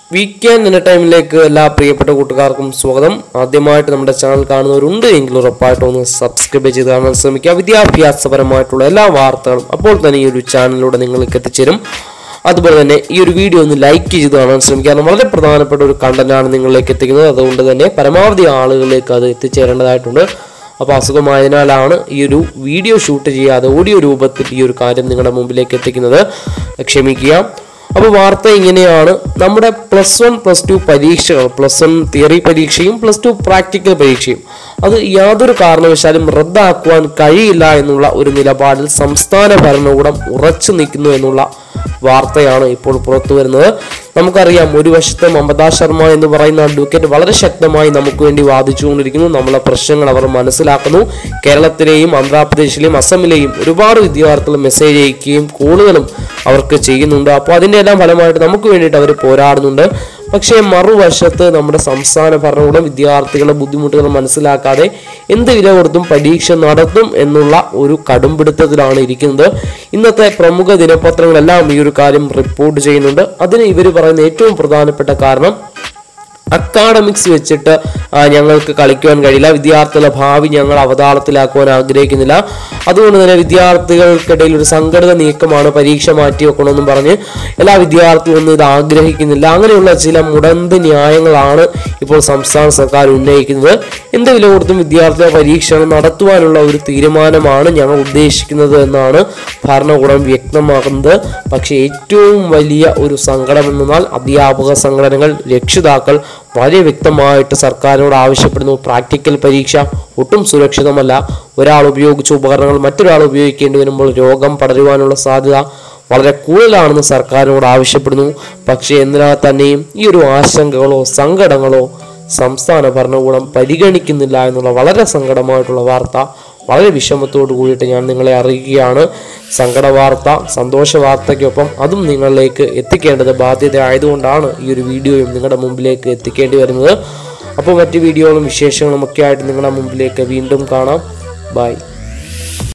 weekend എന്ന ടൈമിലേക്ക് എല്ലാ പ്രിയപ്പെട്ട കൂട്ടുകാർക്കും സ്വാഗതം ആദ്യമായിട്ട് നമ്മുടെ ചാനൽ കാണുന്നവരുണ്ട് എങ്കിൽ ഉറപ്പായിട്ടും ഒന്ന് സബ്സ്ക്രൈബ് ചെയ്ത് കാണാൻ ശ്രമിക്കുക വിദ്യാഭ്യാസപരമായിട്ടുള്ള എല്ലാ വാർത്തകളും അപ്പോൾ തന്നെ ഈ ഒരു ചാനലിലൂടെ നിങ്ങൾക്ക് എത്തിച്ചേരും അതുപോലെ തന്നെ ഈ ഒരു വീഡിയോ ഒന്ന് ലൈക്ക് ചെയ്ത് കാണാൻ ശ്രമിക്കുക കാരണം വളരെ പ്രധാനപ്പെട്ട ഒരു കണ്ടന്റാണ് നിങ്ങളിലേക്ക് എത്തിക്കുന്നത് അതുകൊണ്ട് തന്നെ പരമാവധി ആളുകളിലേക്ക് അത് എത്തിച്ചേരേണ്ടതായിട്ടുണ്ട് അപ്പോൾ അസുഖമായതിനാലാണ് ഈ ഒരു വീഡിയോ ഷൂട്ട് ചെയ്യാതെ ഓഡിയോ രൂപത്തിൽ ഈ ഒരു കാര്യം നിങ്ങളുടെ മുമ്പിലേക്ക് എത്തിക്കുന്നത് ക്ഷമിക്കുക അപ്പോൾ വാർത്ത ഇങ്ങനെയാണ് നമ്മുടെ പ്ലസ് വൺ പ്ലസ് ടു പരീക്ഷകൾ പ്ലസ് വൺ തിയറി പരീക്ഷയും പ്ലസ് ടു പ്രാക്ടിക്കൽ പരീക്ഷയും അത് യാതൊരു കാരണവശാലും റദ്ദാക്കുവാൻ കഴിയില്ല എന്നുള്ള ഒരു നിലപാടിൽ സംസ്ഥാന ഭരണകൂടം ഉറച്ചു നിൽക്കുന്നു എന്നുള്ള വാർത്തയാണ് ഇപ്പോൾ പുറത്തു വരുന്നത് നമുക്കറിയാം ഒരു വശത്ത് മമതാ ശർമ്മ എന്ന് പറയുന്ന അഡ്വക്കേറ്റ് വളരെ ശക്തമായി നമുക്ക് വേണ്ടി വാദിച്ചുകൊണ്ടിരിക്കുന്നു നമ്മളെ പ്രശ്നങ്ങൾ അവർ മനസ്സിലാക്കുന്നു കേരളത്തിലെയും ആന്ധ്രാപ്രദേശിലെയും അസമിലെയും ഒരുപാട് വിദ്യാർത്ഥികൾ മെസ്സേജ് അയക്കുകയും കോളുകളും അവർക്ക് ചെയ്യുന്നുണ്ട് അപ്പോൾ അതിൻ്റെ എല്ലാം ഫലമായിട്ട് നമുക്ക് വേണ്ടിയിട്ട് അവർ പോരാടുന്നുണ്ട് പക്ഷേ മറുവശത്ത് നമ്മുടെ സംസ്ഥാന ഭരണകൂടം വിദ്യാർത്ഥികളുടെ ബുദ്ധിമുട്ടുകൾ മനസ്സിലാക്കാതെ എന്ത് വില കൊടുത്തും പരീക്ഷ നടത്തും എന്നുള്ള ഒരു കടുംപിടുത്തത്തിലാണ് ഇരിക്കുന്നത് ഇന്നത്തെ പ്രമുഖ ദിനപത്രങ്ങളെല്ലാം ഈ ഒരു കാര്യം റിപ്പോർട്ട് ചെയ്യുന്നുണ്ട് അതിന് ഇവർ പറയുന്ന ഏറ്റവും പ്രധാനപ്പെട്ട കാരണം അക്കാഡമിക്സ് വെച്ചിട്ട് ആ, ഞങ്ങൾക്ക് കളിക്കുവാൻ കഴിയില്ല വിദ്യാർത്ഥികളുടെ ഭാവി ഞങ്ങൾ അവതാളത്തിലാക്കുവാൻ ആഗ്രഹിക്കുന്നില്ല അതുകൊണ്ട് തന്നെ വിദ്യാർത്ഥികൾക്കിടയിൽ ഒരു സംഘടിത നീക്കമാണ് പരീക്ഷ മാറ്റി വെക്കണമെന്നും പറഞ്ഞ് എല്ലാ വിദ്യാർത്ഥികളൊന്നും ഇത് ആഗ്രഹിക്കുന്നില്ല അങ്ങനെയുള്ള ചില മുടന്ത് ന്യായങ്ങളാണ് ഇപ്പോൾ സംസ്ഥാന സർക്കാർ ഉന്നയിക്കുന്നത് എന്ത് വില കൊടുത്തും വിദ്യാർത്ഥികളെ പരീക്ഷകൾ നടത്തുവാനുള്ള ഒരു തീരുമാനമാണ് ഞങ്ങൾ ഉദ്ദേശിക്കുന്നത് എന്നാണ് ഭരണകൂടം വ്യക്തമാക്കുന്നത് പക്ഷേ ഏറ്റവും വലിയ ഒരു സങ്കടം എന്നാൽ അധ്യാപക സംഘടനകൾ രക്ഷിതാക്കൾ വളരെ വ്യക്തമായിട്ട് സർക്കാരിനോട് ആവശ്യപ്പെടുന്നു പ്രാക്ടിക്കൽ പരീക്ഷ ഒട്ടും സുരക്ഷിതമല്ല ഒരാൾ ഉപയോഗിച്ച ഉപകരണങ്ങൾ മറ്റൊരാൾ ഉപയോഗിക്കേണ്ടി വരുമ്പോൾ രോഗം പടരുവാനുള്ള സാധ്യത വളരെ കൂടുതലാണെന്ന് സർക്കാരിനോട് ആവശ്യപ്പെടുന്നു പക്ഷേ എന്തിനാൽ തന്നെയും ഈ ഒരു ആശങ്കകളോ സങ്കടങ്ങളോ സംസ്ഥാന ഭരണകൂടം പരിഗണിക്കുന്നില്ല എന്നുള്ള വളരെ സങ്കടമായിട്ടുള്ള വാർത്ത വളരെ വിഷമത്തോടു കൂടിയിട്ട് ഞാൻ നിങ്ങളെ അറിയിക്കുകയാണ് സങ്കട വാർത്ത സന്തോഷ വാർത്തയ്ക്കൊപ്പം അതും നിങ്ങളിലേക്ക് എത്തിക്കേണ്ടത് ബാധ്യത ആയതുകൊണ്ടാണ് ഈ ഒരു വീഡിയോയും നിങ്ങളുടെ മുമ്പിലേക്ക് എത്തിക്കേണ്ടി വരുന്നത് അപ്പോൾ മറ്റ് വീഡിയോകളും വിശേഷങ്ങളും ഒക്കെ ആയിട്ട് നിങ്ങളുടെ മുമ്പിലേക്ക് വീണ്ടും കാണാം ബൈ